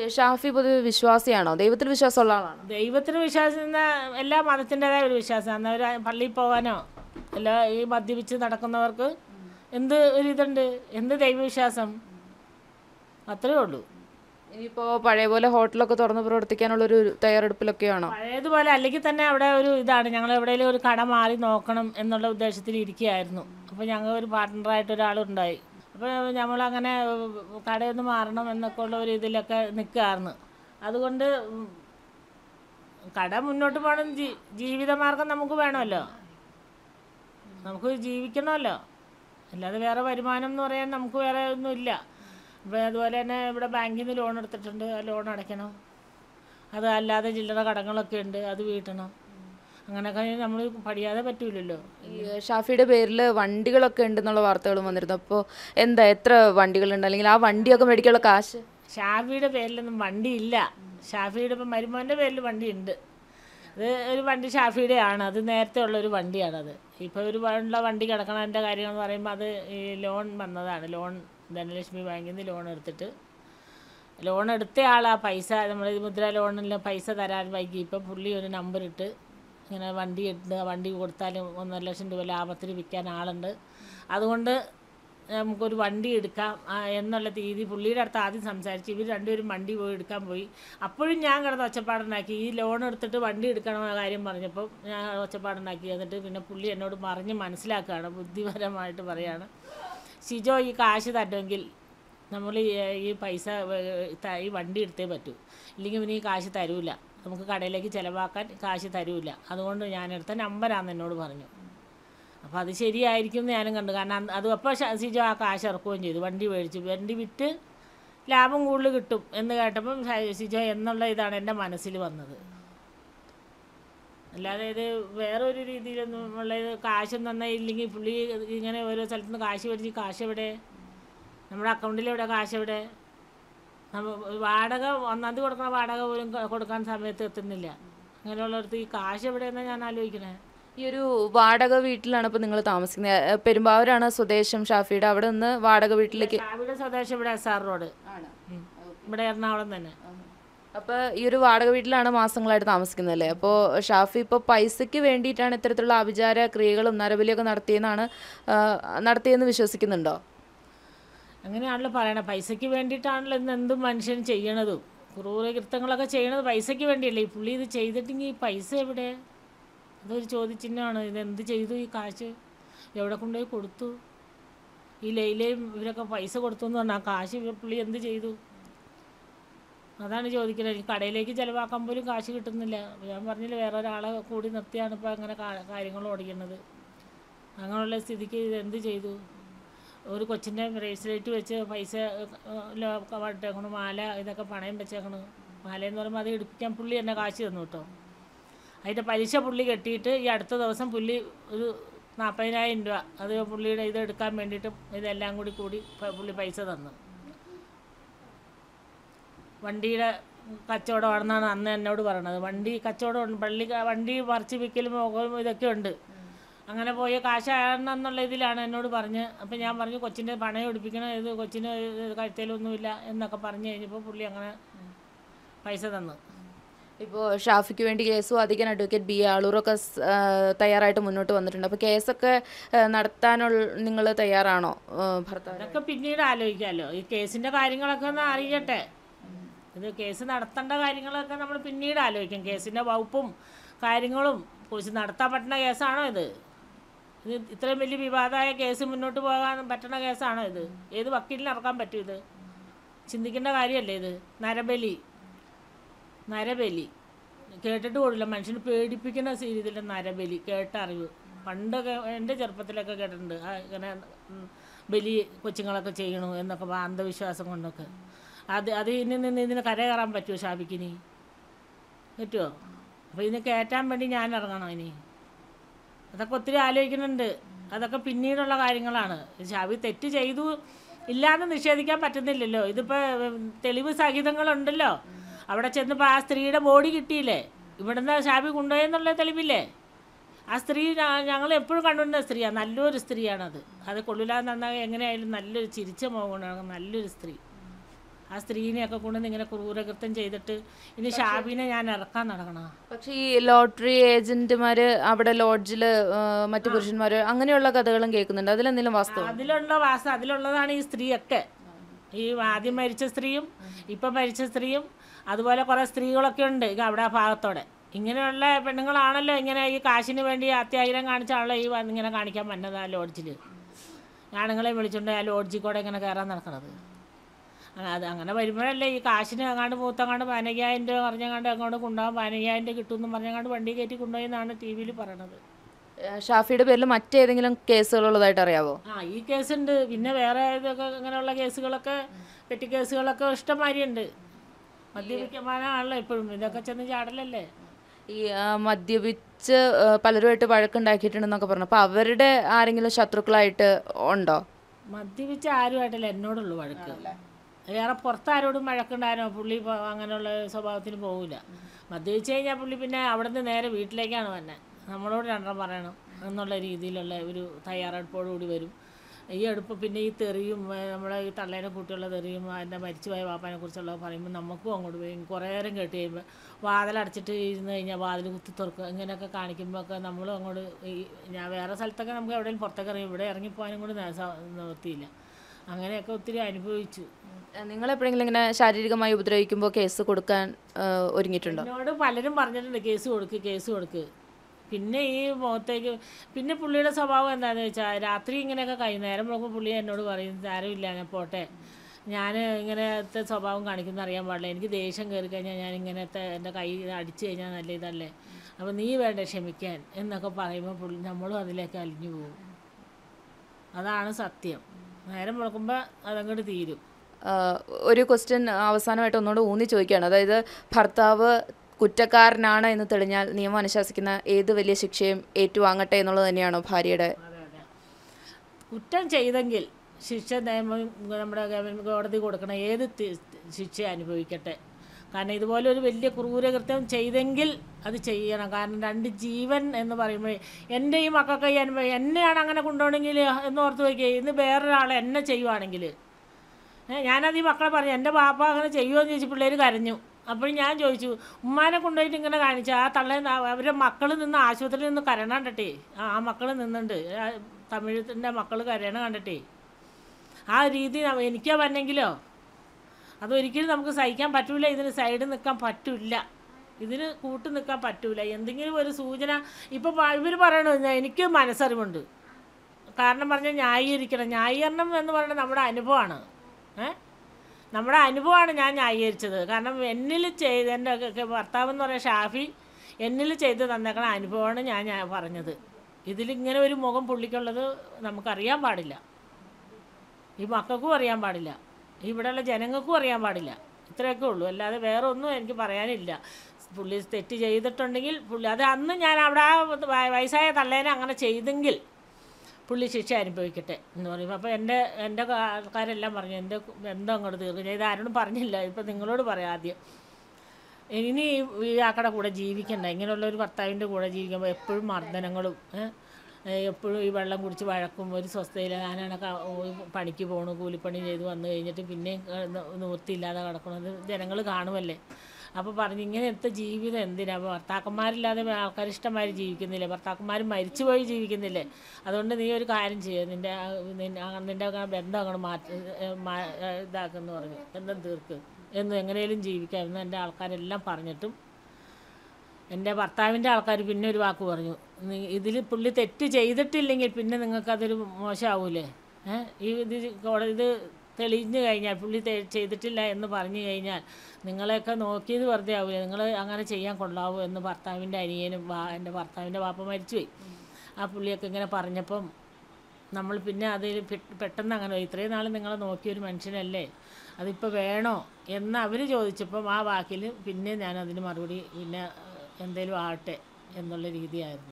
ഷാഫി പൊതുവെ വിശ്വാസിയാണോ ദൈവത്തിൽ വിശ്വാസമുള്ള ആളാണോ ദൈവത്തിന് വിശ്വാസം എല്ലാ മതത്തിൻ്റെതായ ഒരു വിശ്വാസമാണ് അവർ പള്ളിയിൽ പോകാനോ അല്ല ഈ മദ്യപിച്ച് നടക്കുന്നവർക്ക് എന്ത് ഒരു ഇതുണ്ട് എന്ത് ദൈവവിശ്വാസം അത്രേ ഉള്ളൂ ഇനിയിപ്പോൾ പഴയ പോലെ ഹോട്ടലൊക്കെ തുറന്ന് പ്രവർത്തിക്കാനുള്ള ഒരു തയ്യാറെടുപ്പിലൊക്കെയാണോ പഴയതുപോലെ അല്ലെങ്കിൽ തന്നെ അവിടെ ഒരു ഇതാണ് ഞങ്ങൾ എവിടെയെങ്കിലും ഒരു കട മാറി നോക്കണം എന്നുള്ള ഉദ്ദേശത്തിൽ ഇരിക്കുകയായിരുന്നു അപ്പോൾ ഞങ്ങൾ ഒരു പാർട്ട്ണറായിട്ട് ഒരാളുണ്ടായി അപ്പോൾ നമ്മളങ്ങനെ കടയിൽ നിന്ന് മാറണം എന്നൊക്കെ ഉള്ള ഒരു ഇതിലൊക്കെ നിൽക്കുകയായിരുന്നു അതുകൊണ്ട് ഉം, കട മുന്നോട്ട് പോകണം ജീ ജീവിതമാർഗം നമുക്ക് വേണമല്ലോ നമുക്ക് ജീവിക്കണമല്ലോ അല്ലാതെ വേറെ വരുമാനം എന്ന് പറയാൻ നമുക്ക് വേറെ ഒന്നുമില്ല ഇപ്പോൾ അതുപോലെ തന്നെ ഇവിടെ ബാങ്കിൽ നിന്ന് ലോൺ എടുത്തിട്ടുണ്ട് ആ ലോൺ അടയ്ക്കണം അത് അല്ലാതെ ചില്ലറ കടങ്ങളൊക്കെ ഉണ്ട് അത് വീട്ടണം അങ്ങനെയൊക്കെ നമ്മൾ പഠിയാതെ പറ്റൂലല്ലോ ഈ ഷാഫിയുടെ പേരിൽ വണ്ടികളൊക്കെ ഉണ്ടെന്നുള്ള വാർത്തകളും വന്നിരുന്നു അപ്പോൾ എന്താ എത്ര വണ്ടികളുണ്ട് അല്ലെങ്കിൽ ആ വണ്ടിയൊക്കെ മേടിക്കാനുള്ള കാശ് ഷാഫിയുടെ പേരിലൊന്നും വണ്ടി ഇല്ല ഷാഫിയുടെ ഇപ്പം മരുമോൻ്റെ പേരിൽ വണ്ടി ഉണ്ട് അത് ഒരു വണ്ടി ഷാഫിയുടെ ആണ് അത് നേരത്തെ ഉള്ള ഒരു വണ്ടിയാണത് ഇപ്പോൾ ഒരു ഉള്ള വണ്ടി കിടക്കണതിൻ്റെ കാര്യങ്ങൾ എന്ന് പറയുമ്പോൾ അത് ഈ ലോൺ വന്നതാണ് ലോൺ ധനലക്ഷ്മി ബാങ്കിൽ നിന്ന് ലോൺ എടുത്തിട്ട് ലോൺ എടുത്ത ആൾ ആ പൈസ നമ്മൾ മുദ്ര ലോണിൽ പൈസ തരാൻ വൈകി ഇപ്പം പുള്ളി ഒരു നമ്പർ ഇട്ട് ഇങ്ങനെ വണ്ടി ഇട്ട് ആ വണ്ടി കൊടുത്താൽ ഒന്നര ലക്ഷം രൂപ ലാഭത്തിന് വിൽക്കാൻ ആളുണ്ട് അതുകൊണ്ട് നമുക്കൊരു വണ്ടി എടുക്കാം ആ, എന്നുള്ള തീയതി പുള്ളിയുടെ അടുത്ത് ആദ്യം സംസാരിച്ച് ഇവർ രണ്ടുപേരും വണ്ടി പോയി എടുക്കാൻ പോയി അപ്പോഴും ഞാൻ കിടന്ന് ഒച്ചപ്പാടുണ്ടാക്കി ഈ ലോൺ എടുത്തിട്ട് വണ്ടി എടുക്കണം ആ കാര്യം പറഞ്ഞപ്പോൾ ഞാൻ ഒച്ചപ്പാടുണ്ടാക്കി എന്നിട്ട് പിന്നെ പുള്ളി എന്നോട് പറഞ്ഞ് മനസ്സിലാക്കുകയാണ് ബുദ്ധിപരമായിട്ട് പറയാണ് ഷിജോ ഈ കാശ് തരുമെങ്കിൽ നമ്മൾ ഈ ഈ പൈസ ഏ, ത- ഈ വണ്ടി എടുത്തേ പറ്റൂ ഇല്ലെങ്കിൽ ഇവന് ഈ കാശ് തരൂല നമുക്ക് കടയിലേക്ക് ചിലവാക്കാൻ കാശ് തരൂല അതുകൊണ്ട് ഞാൻ എടുത്ത നമ്പരാന്ന് എന്നോട് പറഞ്ഞു അപ്പോൾ അത് ശരിയായിരിക്കും എന്ന് ഞാനും കണ്ടു കാരണം അന്ന് അത് അപ്പോൾ സിജോ ആ കാശ് ഇറക്കുകയും ചെയ്തു വണ്ടി മേടിച്ചു വണ്ടി വിറ്റ് ലാഭം കൂടുതൽ കിട്ടും എന്ന് കേട്ടപ്പം ഷ- സിജോ എന്നുള്ള ഇതാണ് എൻ്റെ മനസ്സിൽ വന്നത് അല്ലാതെ ഇത് വേറെ ഒരു രീതിയിലൊന്നും ഉള്ള ഇത് കാശ് നന്നായില്ലെങ്കിൽ പുള്ളി ഇങ്ങനെ ഓരോ സ്ഥലത്ത് നിന്ന് കാശ് മേടിച്ച് കാശ് എവിടെ നമ്മുടെ അക്കൗണ്ടിൽ എവിടെ കാശ് എവിടെ നമ്മ വാടക ഒന്നാം തീയതി കൊടുക്കണ വാടക പോലും കൊ- കൊടുക്കാൻ സമയത്ത് എത്തുന്നില്ല അങ്ങനെയുള്ളടത്ത് ഈ കാശ് എവിടെയെന്നാണ് ഞാൻ ആലോചിക്കണേ ഈ ഒരു വാടക വീട്ടിലാണ് ഇപ്പോൾ നിങ്ങൾ താമസിക്കുന്നത് ഏ, പെരുമ്പാവൂരാണ് സ്വദേശം ഷാഫിയുടെ അവിടെ നിന്ന് വാടക വീട്ടിലേക്ക് അവിടെ സ്വദേശം ഇവിടെ എസ് ആർ റോഡ് ഉം. ഇവിടെ എറണാകുളം തന്നെ അപ്പോൾ ഈ ഒരു വാടക വീട്ടിലാണ് മാസങ്ങളായിട്ട് താമസിക്കുന്നത് അല്ലേ അപ്പോൾ ഷാഫി ഇപ്പോൾ പൈസയ്ക്ക് വേണ്ടിയിട്ടാണ് ഇത്തരത്തിലുള്ള ആഭിചാര ക്രിയകളും നരബലിയൊക്കെ നടത്തിയെന്നാണ് ആ, നടത്തിയെന്ന് വിശ്വസിക്കുന്നുണ്ടോ അങ്ങനെയാണല്ലോ പറയണത് പൈസയ്ക്ക് വേണ്ടിയിട്ടാണല്ലോ ഇന്ന് എന്തും മനുഷ്യൻ ചെയ്യണതും ക്രൂരകൃത്യങ്ങളൊക്കെ ചെയ്യണത് പൈസയ്ക്ക് വേണ്ടിയല്ലേ ഈ പുള്ളി ഇത് ചെയ്തിട്ടെങ്കിൽ ഈ പൈസ എവിടെ അതൊരു ചോദ്യചിഹ്നമാണ് ഇത് എന്ത് ചെയ്തു ഈ കാശ് എവിടെ കൊണ്ടുപോയി കൊടുത്തു ഈ ലൈലയും ഇവരൊക്കെ പൈസ കൊടുത്തു എന്ന് പറഞ്ഞാൽ ആ കാശ് ഇവ- പുള്ളി എന്ത് ചെയ്തു അതാണ് ചോദിക്കുന്നത് ഈ കടയിലേക്ക് ചിലവാക്കാൻ പോലും കാശ് കിട്ടുന്നില്ല അപ്പോൾ ഞാൻ പറഞ്ഞില്ല വേറെ ഒരാളെ കൂടി നിർത്തിയാണ് ഇപ്പോൾ അങ്ങനെ കാ- കാര്യങ്ങൾ ഓടിക്കുന്നത് അങ്ങനെയുള്ള സ്ഥിതിക്ക് ഇത് എന്ത് ചെയ്തു ഒരു കൊച്ചിൻ്റെ ബ്രേസ്ലെറ്റ് വെച്ച് പൈസ ഇട്ടേക്കണു മാല ഇതൊക്കെ പണയം വെച്ചേക്കണു മാലയെന്ന് പറയുമ്പോൾ അത് എടുപ്പിക്കാൻ പുള്ളി എന്നെ കാശ് തന്നു കേട്ടോ അതിൻ്റെ പലിശ പുള്ളി കെട്ടിയിട്ട് ഈ അടുത്ത ദിവസം പുള്ളി ഒരു നാൽപ്പതിനായിരം രൂപ അത് പുള്ളിയുടെ ഇത് എടുക്കാൻ വേണ്ടിയിട്ട് ഇതെല്ലാം കൂടി കൂടി പ- പുള്ളി പൈസ തന്നു വണ്ടിയുടെ കച്ചവടമാണെന്നാണ് അന്ന് എന്നോട് പറയണത് വണ്ടി കച്ചവടം പള്ളി വണ്ടി മറിച്ച് വിൽക്കലും പോകും ഇതൊക്കെ ഉണ്ട് അങ്ങനെ പോയ കാശാണ് എന്നുള്ള ഇതിലാണ് എന്നോട് പറഞ്ഞ് അപ്പം ഞാൻ പറഞ്ഞു കൊച്ചിൻ്റെ പണയം എടുപ്പിക്കണം ഇത് കൊച്ചിന് കഴുത്തേലൊന്നുമില്ല എന്നൊക്കെ പറഞ്ഞു കഴിഞ്ഞപ്പോൾ പുള്ളി അങ്ങനെ പൈസ തന്നു ഇപ്പോൾ ഷാഫിക്ക് വേണ്ടി കേസ് വാദിക്കാൻ അഡ്വക്കേറ്റ് ബി എ ആളൂറൊക്കെ സ്- ആ, തയ്യാറായിട്ട് മുന്നോട്ട് വന്നിട്ടുണ്ട് അപ്പോൾ കേസൊക്കെ ആ, നടത്താനുള്ള നിങ്ങൾ തയ്യാറാണോ ആ, ഭർത്താവ് അതൊക്കെ പിന്നീട് ആലോചിക്കാമല്ലോ ഈ കേസിൻ്റെ കാര്യങ്ങളൊക്കെ ഒന്ന് അറിയട്ടെ ഇത് കേസ് നടത്തേണ്ട കാര്യങ്ങളൊക്കെ നമ്മൾ പിന്നീട് ആലോചിക്കും കേസിൻ്റെ വകുപ്പും കാര്യങ്ങളും കുറിച്ച് നടത്താൻ പറ്റുന്ന കേസാണോ ഇത് ഇത് ഇത്രയും വലിയ വിവാദമായ കേസ് മുന്നോട്ട് പോകാൻ പറ്റുന്ന കേസാണോ ഇത് ഏത് വക്കീലിന് ഇറക്കാൻ പറ്റും ഇത് ചിന്തിക്കേണ്ട കാര്യമല്ലേ ഇത് നരബലി നരബലി കേട്ടിട്ട് കൂടില്ല മനുഷ്യന് പേടിപ്പിക്കുന്ന രീതിയിൽ നരബലി കേട്ടറിവ് പണ്ടൊക്കെ എൻ്റെ ചെറുപ്പത്തിലൊക്കെ കേട്ടിട്ടുണ്ട് ആ ഇങ്ങനെ ഉം, ബലി കൊച്ചുങ്ങളൊക്കെ ചെയ്യണു എന്നൊക്കെ പ- അന്ധവിശ്വാസം കൊണ്ടൊക്കെ അത് അത് ഇനി നിന്ന് ഇതിന് കര കയറാൻ പറ്റുമോ ഷാബിക്കിനി പറ്റുമോ അപ്പോൾ ഇതിന് കയറ്റാൻ വേണ്ടി ഞാൻ ഇറങ്ങണോ ഇനി അതൊക്കെ ഒത്തിരി ആലോചിക്കുന്നുണ്ട് അതൊക്കെ പിന്നീടുള്ള കാര്യങ്ങളാണ് ഷാബി തെറ്റ് ചെയ്തു ഇല്ലാന്ന് നിഷേധിക്കാൻ പറ്റുന്നില്ലല്ലോ ഇതിപ്പോൾ തെളിവ് സഹിതങ്ങളുണ്ടല്ലോ അവിടെ ചെന്നപ്പോൾ ആ സ്ത്രീയുടെ ബോഡി കിട്ടിയില്ലേ ഇവിടുന്ന് ഷാബി കൊണ്ടുപോയെന്നുള്ള തെളിവില്ലേ ആ സ്ത്രീ ഞങ്ങൾ എപ്പോഴും കണ്ടുകൊണ്ട സ്ത്രീയാണ് നല്ലൊരു സ്ത്രീയാണത് അത് കൊള്ളില്ലാന്ന് നന്നായി എങ്ങനെയായാലും നല്ലൊരു ചിരിച്ച മുഖമാണ് നല്ലൊരു സ്ത്രീ ആ സ്ത്രീനെയൊക്കെ കൊണ്ടുവന്ന് ഇങ്ങനെ ക്രൂരകൃത്യം ചെയ്തിട്ട് ഇനി ഷാബിനെ ഞാൻ ഇറക്കാൻ നടക്കണം പക്ഷേ ഈ ലോട്ടറി ഏജന്റുമാര് അവിടെ ലോഡ്ജിൽ മറ്റു പുരുഷന്മാര് അങ്ങനെയുള്ള കഥകളും കേൾക്കുന്നുണ്ട് അതിലെന്തെങ്കിലും വാസ്തവം അതിലുള്ള വാസം അതിലുള്ളതാണ് ഈ സ്ത്രീയൊക്കെ ഈ ആദ്യം മരിച്ച സ്ത്രീയും ഇപ്പം മരിച്ച സ്ത്രീയും അതുപോലെ കുറേ സ്ത്രീകളൊക്കെ ഉണ്ട് ഈ അവിടെ ആ ഭാഗത്തോടെ ഇങ്ങനെയുള്ള പെണ്ണുങ്ങളാണല്ലോ ഇങ്ങനെ ഈ കാശിന് വേണ്ടി അത്യാഗ്രഹം കാണിച്ചാണല്ലോ ഈ വന്ന് ഇങ്ങനെ കാണിക്കാൻ വന്നത് ആ ലോഡ്ജിൽ ആണുങ്ങളെ വിളിച്ചുകൊണ്ട് ആ ലോഡ്ജിൽ കൂടെ ഇങ്ങനെ കയറാൻ നടക്കണത് ആ, അത് അങ്ങനെ വരുമ്പോഴല്ലേ ഈ കാശിന് അങ്ങാണ്ട് മൂത്തങ്ങാണ്ട് പതിനയ്യായിരം രൂപ പറഞ്ഞങ്ങാണ്ട് അങ്ങോട്ട് കൊണ്ടുപോകാൻ പതിനയ്യായിരം രൂപ കിട്ടുമെന്ന് പറഞ്ഞങ്ങാണ്ട് വണ്ടി കയറ്റി കൊണ്ടുപോയി എന്നാണ് ടി വിയിൽ പറയണത് ഏഹ് ഷാഫിയുടെ പേരിൽ മറ്റേതെങ്കിലും കേസുകൾ ഉള്ളതായിട്ട് അറിയാവോ ആ ഈ കേസുണ്ട് പിന്നെ വേറെ ഇതൊക്കെ ഇങ്ങനെയുള്ള കേസുകളൊക്കെ പെറ്റി കേസുകളൊക്കെ ഇഷ്ടംമാതിരി ഉണ്ട് മദ്യപിക്കാനാണല്ലോ ഇപ്പോഴും ഇതൊക്കെ ചെന്ന് ചാടലല്ലേ ഈ ആ, മദ്യപിച്ച് ആ, പലരുമായിട്ട് വഴക്കുണ്ടാക്കിയിട്ടുണ്ടെന്നൊക്കെ പറഞ്ഞു അപ്പോൾ അവരുടെ ആരെങ്കിലും ശത്രുക്കളായിട്ട് ഉണ്ടോ മദ്യപിച്ച ആരുമായിട്ടല്ല എന്നോടുള്ളൂ വഴക്ക് വേറെ പുറത്താരോടും വഴക്കുണ്ടായിരുന്നോ പുള്ളി ഇപ്പൊ അങ്ങനെയുള്ള സ്വഭാവത്തിന് പോകില്ല മദ്യപിച്ച് കഴിഞ്ഞാൽ പുള്ളി പിന്നെ അവിടെ നിന്ന് നേരെ വീട്ടിലേക്കാണ് വന്നെ നമ്മളോട് രണ്ടെണ്ണം പറയണം എന്നുള്ള രീതിയിലുള്ള ഒരു തയ്യാറെടുപ്പോടുകൂടി വരും ഈ അടുപ്പ് പിന്നെ ഈ തെറിയും ഏ, നമ്മളെ ഈ തള്ളേനെ കുട്ടിയുള്ള തെറിയും എൻ്റെ മരിച്ചുപോയ വാപ്പാനെ കുറിച്ചുള്ള പറയുമ്പോൾ നമുക്കും അങ്ങോട്ട് പോയി കുറേ നേരം കേട്ട് കഴിയുമ്പോൾ വാതിലടച്ചിട്ട് ഇരുന്ന് കഴിഞ്ഞാൽ വാതിൽ കുത്തി തുറക്കുക ഇങ്ങനെയൊക്കെ കാണിക്കുമ്പോൾ ഒക്കെ നമ്മളും അങ്ങോട്ട് ഈ ഞാൻ വേറെ സ്ഥലത്തൊക്കെ നമുക്ക് എവിടെയും പുറത്തൊക്കെ ഇറങ്ങി ഇവിടെ ഇറങ്ങിപ്പോകാനും കൂടി ന- സ- നിവൃത്തിയില്ല അങ്ങനെയൊക്കെ ഒത്തിരി അനുഭവിച്ചു നിങ്ങൾ എപ്പോഴെങ്കിലും ഇങ്ങനെ ശാരീരികമായി ഉപദ്രവിക്കുമ്പോൾ കേസ് കൊടുക്കാൻ ആ, ഒരുങ്ങിയിട്ടുണ്ടോ എന്നോട് പലരും പറഞ്ഞിട്ടുണ്ട് കേസ് കൊടുക്ക് കേസ് കൊടുക്ക് പിന്നെ ഈ മുഖത്തേക്ക് പിന്നെ പുള്ളിയുടെ സ്വഭാവം എന്താണെന്ന് വെച്ചാൽ രാത്രി ഇങ്ങനെയൊക്കെ കഴിയും നേരം നോക്കുമ്പോൾ പുള്ളി എന്നോട് പറയും സാരമില്ല ഞാൻ പോട്ടെ ഞാൻ ഇങ്ങനത്തെ സ്വഭാവം കാണിക്കുന്ന അറിയാൻ പാടില്ല എനിക്ക് ദേഷ്യം കയറി കഴിഞ്ഞാൽ ഞാൻ ഇങ്ങനത്തെ എൻ്റെ കൈ അടിച്ചു കഴിഞ്ഞാൽ നല്ല ഇതല്ലേ അപ്പോൾ നീ വേണ്ട ക്ഷമിക്കാൻ എന്നൊക്കെ പറയുമ്പോൾ പുള്ളി നമ്മളും അതിലേക്ക് അലിഞ്ഞു പോകും അതാണ് സത്യം നേരം മുളക്കുമ്പോൾ അതങ്ങോട്ട് തീരും ആ, ഒരു ക്വസ്റ്റ്യൻ അവസാനമായിട്ട് ഒന്നുകൂടെ ഊന്നി ചോദിക്കുകയാണ് അതായത് ഭർത്താവ് കുറ്റക്കാരനാണ് എന്ന് തെളിഞ്ഞാൽ നിയമം അനുശാസിക്കുന്ന ഏത് വലിയ ശിക്ഷയും ഏറ്റുവാങ്ങട്ടെ എന്നുള്ളത് തന്നെയാണോ ഭാര്യയുടെ അതെ അതെ കുറ്റം ചെയ്തെങ്കിൽ ശിക്ഷ നിയമം നമ്മുടെ ഗവൺമെൻറ് കോടതി കൊടുക്കണം ഏത് തി- ശിക്ഷ അനുഭവിക്കട്ടെ കാരണം ഇതുപോലെ ഒരു വലിയ ക്രൂരകൃത്യം ചെയ്തെങ്കിൽ അത് ചെയ്യണം കാരണം രണ്ട് ജീവൻ എന്ന് പറയുമ്പോൾ എൻ്റെ ഈ മക്കൾക്ക് ഈ അനുഭവം എന്നെയാണ് അങ്ങനെ കൊണ്ടുപോകണമെങ്കിൽ എന്ന് ഓർത്ത് വയ്ക്കുക ഇന്ന് വേറൊരാൾ എന്നെ ചെയ്യുവാണെങ്കിൽ ഏ, ഞാനത് ഈ മക്കളെ പറഞ്ഞു എൻ്റെ പാപ്പ അങ്ങനെ ചെയ്യുമോ എന്ന് ചോദിച്ചു പിള്ളേർ കരഞ്ഞു അപ്പോഴും ഞാൻ ചോദിച്ചു ഉമ്മാനെ കൊണ്ടുപോയിട്ട് ഇങ്ങനെ കാണിച്ചു ആ തള്ളേ അവരുടെ മക്കൾ നിന്ന് ആശുപത്രിയിൽ നിന്ന് കരയണ കണ്ടിട്ടേ ആ ആ മക്കൾ നിന്നുണ്ട് ആ തമിഴത്തിൻ്റെ മക്കൾ കരയണ കണ്ടിട്ടേ ആ രീതി ന- എനിക്കാ വന്നെങ്കിലോ അതൊരിക്കലും നമുക്ക് സഹിക്കാൻ പറ്റൂല ഇതിന് സൈഡ് നിൽക്കാൻ പറ്റില്ല ഇതിന് കൂട്ട് നിൽക്കാൻ പറ്റൂല എന്തെങ്കിലും ഒരു സൂചന ഇപ്പോൾ ഇവർ പറയണത് എനിക്ക് മനസ്സറിവുണ്ട് കാരണം പറഞ്ഞാൽ ന്യായീകരിക്കണം ന്യായീകരണം എന്ന് പറയുന്നത് നമ്മുടെ അനുഭവമാണ് ഏ നമ്മുടെ അനുഭവമാണ് ഞാൻ ന്യായീകരിച്ചത് കാരണം എന്നിൽ ചെയ്ത് എൻ്റെ ഒക്കെ ഭർത്താവ് എന്ന് പറയുന്ന ഷാഫി എന്നിൽ ചെയ്ത് തന്നേക്കണ അനുഭവമാണ് ഞാൻ ഞാൻ പറഞ്ഞത് ഇതിലിങ്ങനെ ഒരു മുഖം പുള്ളിക്കുള്ളത് നമുക്കറിയാൻ പാടില്ല ഈ മക്കൾക്കും അറിയാൻ പാടില്ല ഇവിടെയുള്ള ജനങ്ങൾക്കും അറിയാൻ പാടില്ല ഇത്രയൊക്കെ ഉള്ളൂ അല്ലാതെ വേറെ ഒന്നും എനിക്ക് പറയാനില്ല പുള്ളി തെറ്റ് ചെയ്തിട്ടുണ്ടെങ്കിൽ പുള്ളി അത് അന്ന് ഞാൻ അവിടെ ആ വയ- വയസ്സായ തള്ളേനെ അങ്ങനെ ചെയ്തെങ്കിൽ പുള്ളി ശിക്ഷ അനുഭവിക്കട്ടെ എന്ന് പറയുമ്പോൾ അപ്പോൾ എൻ്റെ എൻ്റെ ആൾക്കാരെല്ലാം പറഞ്ഞു എൻ്റെ ബന്ധം അങ്ങോട്ട് തീർക്കും ഞാൻ ഇത് ആരോടും പറഞ്ഞില്ല ഇപ്പം നിങ്ങളോട് പറയാം ആദ്യം ഇനി ഈ ആക്കടെ കൂടെ ജീവിക്കണ്ട ഇങ്ങനെയുള്ള ഒരു ഭർത്താവിൻ്റെ കൂടെ ജീവിക്കുമ്പോൾ എപ്പോഴും മർദ്ദനങ്ങളും ഏ, ഏ, എപ്പോഴും ഈ വെള്ളം കുടിച്ച് വഴക്കും ഒരു സ്വസ്ഥയില്ല ഞാനാണ് ക- ഓ, പണിക്ക് പോണു കൂലിപ്പണി ചെയ്ത് വന്നു കഴിഞ്ഞിട്ട് പിന്നെയും ഏ, ന- നിവൃത്തിയില്ലാതെ കിടക്കണത് ജനങ്ങൾ കാണുമല്ലേ അപ്പോൾ പറഞ്ഞു ഇങ്ങനത്തെ ജീവിതം എന്തിനാ അപ്പോൾ ഭർത്താക്കന്മാരില്ലാതെ ആൾക്കാർ ഇഷ്ടമായി ജീവിക്കുന്നില്ലേ ഭർത്താക്കന്മാർ മരിച്ചുപോയി ജീവിക്കുന്നില്ലേ അതുകൊണ്ട് നീ ഒരു കാര്യം ചെയ്യുക നിൻ്റെ ആ, നിൻ- ആ, നിൻ്റെ ആ ബന്ധം അങ്ങോട്ട് മാറ്റി ഏ, മാ- ഏ, ഇതാക്കെന്ന് പറഞ്ഞു ബന്ധം തീർക്ക് എന്ന് എങ്ങനെയും ജീവിക്കാം എന്ന് എൻ്റെ ആൾക്കാരെല്ലാം പറഞ്ഞിട്ടും എൻ്റെ ഭർത്താവിൻ്റെ ആൾക്കാർ പിന്നെ ഒരു വാക്ക് പറഞ്ഞു ഇതിൽ പുള്ളി തെറ്റ് ചെയ്തിട്ടില്ലെങ്കിൽ പിന്നെ നിങ്ങൾക്കതൊരു മോശമാവൂലേ ഏഹ് ഈ ഇത് കോടതി ഇത് തെളിഞ്ഞു കഴിഞ്ഞാൽ പുള്ളി തെ- ചെയ്തിട്ടില്ല എന്ന് പറഞ്ഞു കഴിഞ്ഞാൽ നിങ്ങളെയൊക്കെ നോക്കിയത് വെറുതെ ആവില്ല നിങ്ങൾ അങ്ങനെ ചെയ്യാൻ കൊള്ളാവൂ എന്ന് ഭർത്താവിൻ്റെ അനിയനും വാ- എൻ്റെ ഭർത്താവിൻ്റെ വാപ്പ മരിച്ചുപോയി ആ പുള്ളിയൊക്കെ ഇങ്ങനെ പറഞ്ഞപ്പം നമ്മൾ പിന്നെ അതിൽ പെ- പെട്ടെന്ന് അങ്ങനെ പോയി. ഇത്രയും നാൾ നിങ്ങളെ നോക്കിയൊരു മനുഷ്യനല്ലേ അതിപ്പോൾ വേണോ എന്ന് അവർ ചോദിച്ചപ്പം ആ വാക്കിൽ പിന്നെ ഞാൻ അതിന് മറുപടി പിന്നെ എന്തേലും ആവട്ടെ എന്നുള്ള രീതിയായിരുന്നു